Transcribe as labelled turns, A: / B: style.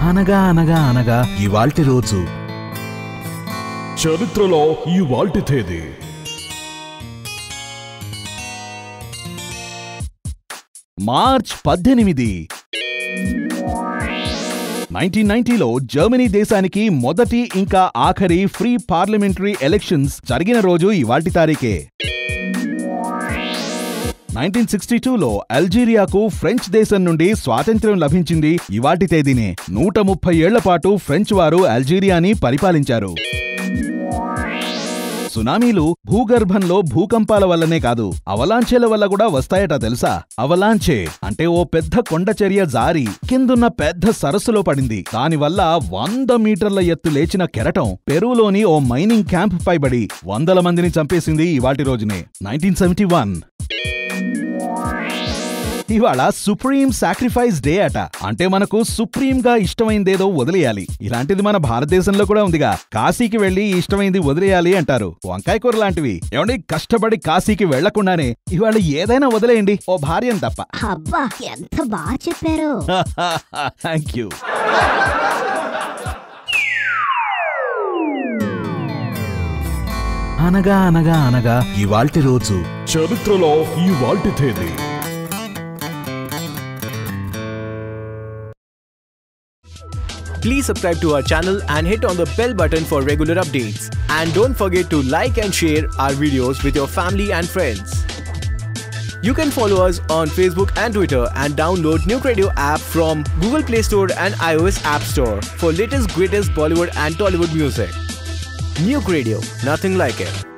A: అనగా అనగా అనగా ఇవాల్టి రోజు
B: చరిత్రలో ఈ వాల్టి తేదీ
A: మార్చ్ పద్దెనిమిది నైన్టీన్ నైన్టీలో జర్మనీ దేశానికి మొదటి ఇంకా ఆఖరి ఫ్రీ పార్లమెంటరీ ఎలక్షన్స్ జరిగిన రోజు ఇవాల్టి తారీఖే నైన్టీన్ సిక్స్టీ టూలో అల్జీరియాకు ఫ్రెంచ్ దేశం నుండి స్వాతంత్ర్యం లభించింది ఇవాటి తేదీనే నూట ముప్పై ఏళ్ల పాటు ఫ్రెంచ్ వారు అల్జీరియాని పరిపాలించారు సునామీలు భూగర్భంలో భూకంపాల వల్లనే కాదు అవలాంచేల వల్ల కూడా వస్తాయట తెలుసా అవలాంచే అంటే ఓ పెద్ద కొండ చర్య జారి కిందున్న పెద్ద సరస్సులో పడింది దానివల్ల వంద మీటర్ల ఎత్తు లేచిన కెరటం పెరువులోని ఓ మైనింగ్ క్యాంప్ పై పడి వందల మందిని చంపేసింది ఇవాటి రోజునే నైన్టీన్ సెవెంటీ వన్ ఇవాళ సుప్రీం సాక్రిఫైస్ డే అట అంటే మనకు సుప్రీం గా ఇష్టమైందేదో వదిలేయాలి ఇలాంటిది మన భారతదేశంలో కూడా ఉందిగా కాశీకి వెళ్లి ఇష్టమైంది వదిలేయాలి అంటారు వంకాయ కూర లాంటివి ఏమండి కష్టపడి కాశీకి వెళ్లకుండానే ఇవాళ ఏదైనా వదిలేయండి ఓ భార్యను తప్ప
C: అబ్బా ఎంత బాగా చెప్పారు
A: థ్యాంక్ యూ అనగా అనగా అనగా ఇవాల్టి రోజు
B: చరిత్రలో ఈ వాల్టి తేదీ
D: Please subscribe to our channel and hit on the bell button for regular updates. And don't forget to like and share our videos with your family and friends. You can follow us on Facebook and Twitter and download Nuke Radio app from Google Play Store and iOS App Store for latest greatest Bollywood and Tollywood music. Nuke Radio, nothing like it.